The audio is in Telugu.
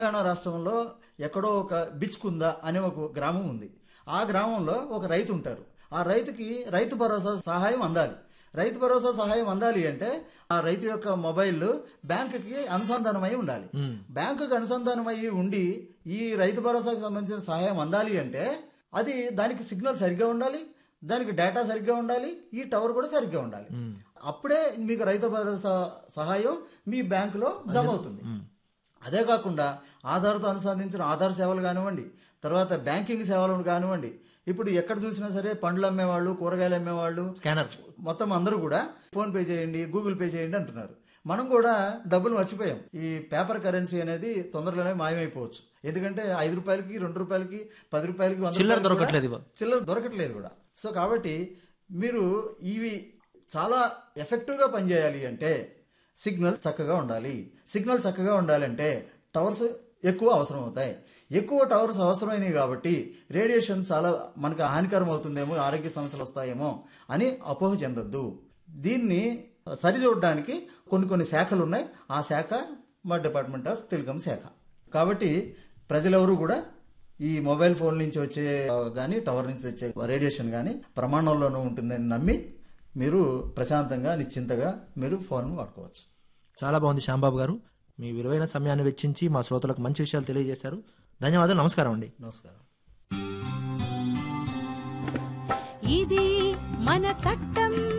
తెలంగాణ రాష్ట్రంలో ఎక్కడో ఒక బిచ్కుంద అనే ఒక గ్రామం ఉంది ఆ గ్రామంలో ఒక రైతు ఉంటారు ఆ రైతుకి రైతు భరోసా సహాయం అందాలి రైతు భరోసా సహాయం అందాలి అంటే ఆ రైతు యొక్క మొబైల్ బ్యాంకుకి అనుసంధానమై ఉండాలి బ్యాంకుకి అనుసంధానమై ఉండి ఈ రైతు భరోసాకి సంబంధించిన సహాయం అందాలి అంటే అది దానికి సిగ్నల్ సరిగ్గా ఉండాలి దానికి డేటా సరిగ్గా ఉండాలి ఈ టవర్ కూడా సరిగ్గా ఉండాలి అప్పుడే మీకు రైతు భరోసా సహాయం మీ బ్యాంకులో జమ అవుతుంది అదే కాకుండా ఆధార్తో అనుసంధించిన ఆధార్ సేవలు కానివ్వండి తర్వాత బ్యాంకింగ్ సేవలను కానివ్వండి ఇప్పుడు ఎక్కడ చూసినా సరే పండ్లు అమ్మేవాళ్ళు కూరగాయలు అమ్మేవాళ్ళు స్కానర్ మొత్తం అందరూ కూడా ఫోన్ పే చేయండి గూగుల్ పే చేయండి అంటున్నారు మనం కూడా డబ్బులు మర్చిపోయాం ఈ పేపర్ కరెన్సీ అనేది తొందరలోనే మాయమైపోవచ్చు ఎందుకంటే ఐదు రూపాయలకి రెండు రూపాయలకి పది రూపాయలకి వంద చిల్లర రూపాయలకి కూడా దొరకట్లేదు ఇవ్వ. చిల్లర దొరకట్లేదు కూడా సో కాబట్టి మీరు ఇవి చాలా ఎఫెక్టివ్గా పనిచేయాలి అంటే సిగ్నల్ చక్కగా ఉండాలి సిగ్నల్ చక్కగా ఉండాలంటే టవర్స్ ఎక్కువ అవసరం అవుతాయి ఎక్కువ టవర్స్ అవసరమైనవి కాబట్టి రేడియేషన్ చాలా మనకు హానికరం అవుతుందేమో ఆరోగ్య సమస్యలు వస్తాయేమో అని అపోహ చెందొద్దు దీన్ని సరిచూడడానికి కొన్ని కొన్ని శాఖలు ఉన్నాయి ఆ శాఖ మా డిపార్ట్మెంట్ ఆఫ్ టెలికాం శాఖ కాబట్టి ప్రజలెవరూ కూడా ఈ మొబైల్ ఫోన్ నుంచి వచ్చే కానీ టవర్ నుంచి వచ్చే రేడియేషన్ కానీ ప్రమాణంలోనూ ఉంటుందని నమ్మి మీరు ప్రశాంతంగా నిశ్చింతగా మీరు ఫోన్ వాడుకోవచ్చు చాలా బాగుంది శ్యాంబాబు గారు మీ విలువైన సమయాన్ని వెచ్చించి మా శ్రోతలకు మంచి విషయాలు తెలియజేశారు ధన్యవాదాలు నమస్కారం అండి నమస్కారం ఇది మన చట్టం